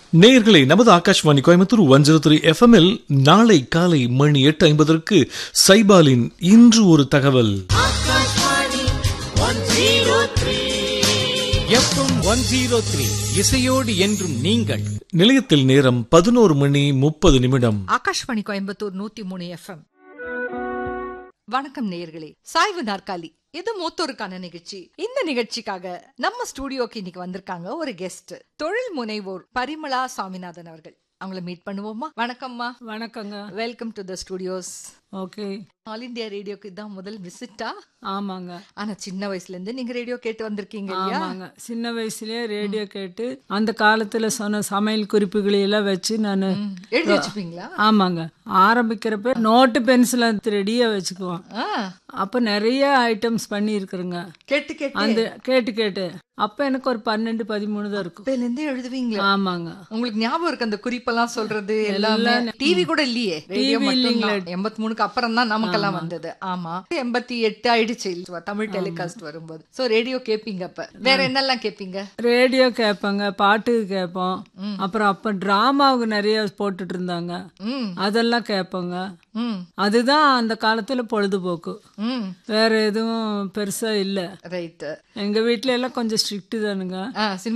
நேயர்களே நமது Akashvani Coimbatore one zero three எஃப்எம்எல் நாளை காலை மணி எட்டு ஐம்பதற்கு சைபாலின் இன்று ஒரு தகவல் எஃப்எம் ஒன் ஜீரோ த்ரீ இசையோடு என்றும் நீங்கள் நிலையத்தில் நேரம் பதினோரு மணி முப்பது நிமிடம் ஆகாஷ்வாணி கோயம்புத்தூர் நூத்தி மூணு எஃப்எம் வணக்கம் நேயர்களே சாய்வு நாற்காலி இது மூத்தோருக்கான நிகழ்ச்சி இந்த நிகழ்ச்சிக்காக நம்ம ஸ்டூடியோக்கு இன்னைக்கு வந்திருக்காங்க ஒரு கெஸ்ட் தொழில் முனைவோர் பரிமளா சாமிநாதன் அவர்கள் அவங்கள மீட் பண்ணுவோமா வணக்கம்மா வணக்கங்க welcome to the studios okay all India ரேடியோக்கு இதான் முதல் விசிட்டா ஆமாங்க ஆனா சின்ன வயசுல இருந்து நீங்க ரேடியோ கேட்டு வந்திருக்கீங்க இல்லையா ஆமாங்க சின்ன வயசுலயே ரேடியோ கேட்டு அந்த காலத்துல சொன்ன சமையல் குறிப்புகளை எல்லாம் வச்சு நான் ம், எழுதி வச்சுப்பீங்களா ஆமாங்க ஆரம்பிக்கிறப்ப நோட்டு பென்சில் ரெடியா வச்சுக்குவோம் ஆ, அப்ப நிறைய ஐட்டம்ஸ் பண்ணி இருக்கிறேங்க கேட்டு கேட்டு அந்த கேட்டு கேட்டு அப்ப எனக்கு ஒரு பன்னெண்டு பதிமூணு தான் இருக்கும் அப்பையில இருந்தே எழுதுவீங்களா ஆமாங்க உங்களுக்கு ஞாபகம் இருக்கு அந்த குறிப்பெல்லாம் சொல்றது எல்லாமே டிவி கூட இல்லையே ரேடியோ மட்டும் எண்பத்தி மூணுக்கு அப்புறம் தான் நமக்கெல்லாம் வந்தது ஆமா எண்பத்தி எட்டு ஆயிடுச்சு இல்ல, தமிழ் டெலிகாஸ்ட் வரும்போது சோ ரேடியோ கேப்பீங்க அப்ப வேற என்னெல்லாம் கேப்பீங்க ரேடியோ கேட்பேங்க பாட்டு கேட்போம் அப்புறம் அப்ப டிராமாவுக்கு நிறைய போட்டுட்டு இருந்தாங்க ம் அதெல்லாம் கேட்போங்க ம் அதுதான் அந்த காலத்துல பொழுதுபோக்கு ம் வேற எதுவும் பெருசா இல்ல ரைட்டு எங்க வீட்ல எல்லாம் கொஞ்சம் ஸ்ட்ரிக்ட் தானுங்க ஆ